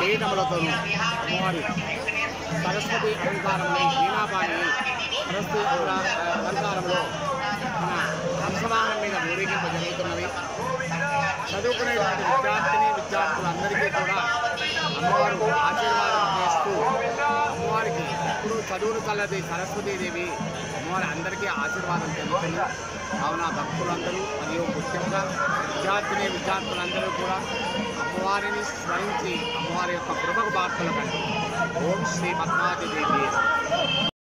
కిరీటములతోనూ అమ్మవారి సరస్వతి అలంకారంలో వీణాపాణి సరస్వతి అలంకా- అలంకారంలో మన హంసవాహనం మీద ఊరేగింప జరుగుతున్నది చదువుకునేటువంటి విద్యార్థిని విద్యార్థులందరికీ కూడా అమ్మవారు ఆశీర్వాదం చేస్తూ అమ్మవారికి ఇప్పుడు చదువులు కలది సరస్వతీదేవి అమ్మవారి అందరికీ ఆశీర్వాదం చెందుతుంది కావున భక్తులందరూ మరియు ముఖ్యంగా విద్యార్థిని విద్యార్థులందరూ కూడా అమ్మవారిని స్మరించి అమ్మవారి యొక్క కృపకు పాత్రలు కండి ఓం శ్రీ పద్మావతి దేవి